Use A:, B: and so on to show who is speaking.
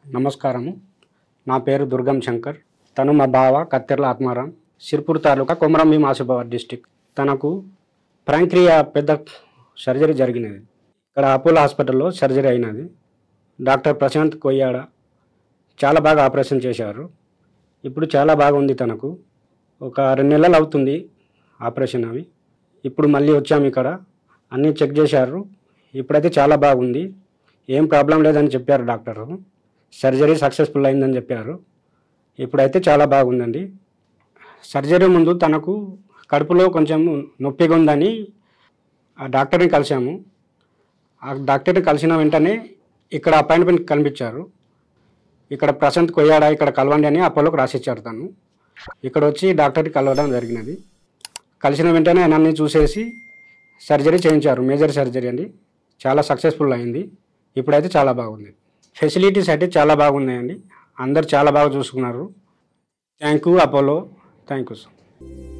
A: నమస్కారము నా పేరు దుర్గం శంకర్ తను మా బావ కత్తెర్ల ఆత్మారాం సిర్పూర్ తాలూకా కొమరంభీం ఆసిఫాబాద్ డిస్టిక్ తనకు ప్రాంక్రియా పెద్ద సర్జరీ జరిగినది ఇక్కడ అపోలో హాస్పిటల్లో సర్జరీ అయినది డాక్టర్ ప్రశాంత్ కొయ్యాడ చాలా బాగా ఆపరేషన్ చేశారు ఇప్పుడు చాలా బాగుంది తనకు ఒక రెండు నెలలు అవుతుంది ఆపరేషన్ అవి ఇప్పుడు మళ్ళీ వచ్చాము ఇక్కడ అన్నీ చెక్ చేశారు ఇప్పుడైతే చాలా బాగుంది ఏం ప్రాబ్లం లేదని చెప్పారు డాక్టరు సర్జరీ సక్సెస్ఫుల్ అయిందని చెప్పారు ఇప్పుడైతే చాలా బాగుందండి సర్జరీ ముందు తనకు కడుపులో కొంచెం నొప్పిగా ఉందని ఆ డాక్టర్ని కలిసాము ఆ డాక్టర్ని కలిసిన వెంటనే ఇక్కడ అపాయింట్మెంట్ కనిపించారు ఇక్కడ ప్రశాంత్ కొయ్యాడా ఇక్కడ కలవండి అని అపోలోకి రాసిచ్చారు తను ఇక్కడ వచ్చి డాక్టర్ని కలవడం జరిగినది కలిసిన వెంటనే ఆయన అన్ని చూసేసి సర్జరీ చేయించారు మేజర్ సర్జరీ అండి చాలా సక్సెస్ఫుల్ అయింది ఇప్పుడైతే చాలా బాగుంది ఫెసిలిటీస్ అయితే చాలా బాగున్నాయండి అందరు చాలా బాగా చూసుకున్నారు thank you Apollo thank you sir